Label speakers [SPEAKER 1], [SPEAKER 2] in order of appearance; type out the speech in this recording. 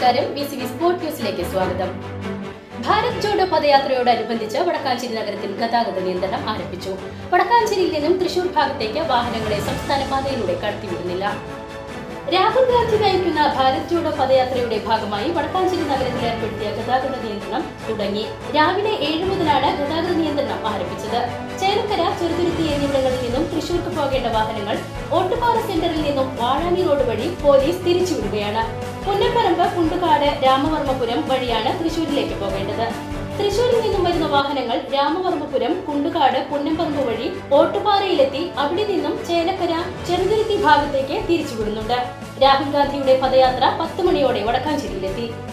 [SPEAKER 1] നമസ്കാരം B C B sport ന്യൂസിലേക്ക് സ്വാഗതം ഭാരത് ജോഡോ പദയാത്രയോടനുബന്ധിച്ച് വടക്കാഞ്ചേരി നഗരത്തിൽ ഗതാഗത നിയന്ത്രണം ആരംഭിച്ചു വടക്കാഞ്ചേരിയിൽ നിന്നും തൃശൂർ ഭാഗത്തേക്ക് വാഹനങ്ങളെ സംസ്ഥാന പാതയിലൂടെ കടത്തിവിടുന്നില്ല രാഹുൽ ഗാന്ധി നയിക്കുന്ന ഭാരത് ജോഡോ പദയാത്രയുടെ ഭാഗമായി വടക്കാഞ്ചേരി നഗരത്തിൽ ഏർപ്പെടുത്തിയ ഗതാഗത നിയന്ത്രണം തുടങ്ങി രാവിലെ ഏഴ് മുതലാണ് ഗതാഗത നിയന്ത്രണം ആരംഭിച്ചത് ചേലക്കര ചെറുതുരുത്തി എന്നിവിടങ്ങളിൽ നിന്നും തൃശൂർക്ക് പോകേണ്ട വാഹനങ്ങൾ ഓട്ടുപാറ സെന്ററിൽ നിന്നും വാഴാനി റോഡ് വഴി പോലീസ് തിരിച്ചുവിടുകയാണ് പുന്നപ്പറമ്പ് കുണ്ടുകാട് രാമവർമ്മപുരം വഴിയാണ് തൃശൂരിലേക്ക് പോകേണ്ടത് തൃശൂരിൽ നിന്നും വരുന്ന വാഹനങ്ങൾ രാമവർമ്മപുരം കുണ്ടുകാട് പുന്നമ്പറമ്പ് വഴി ഓട്ടുപാറയിലെത്തി അവിടെ നിന്നും ചേലക്കര ചെറുതുരുത്തി ഭാഗത്തേക്ക് തിരിച്ചുവിടുന്നുണ്ട് രാഹുൽ ഗാന്ധിയുടെ പദയാത്ര പത്ത് മണിയോടെ വടക്കാഞ്ചേരിയിലെത്തി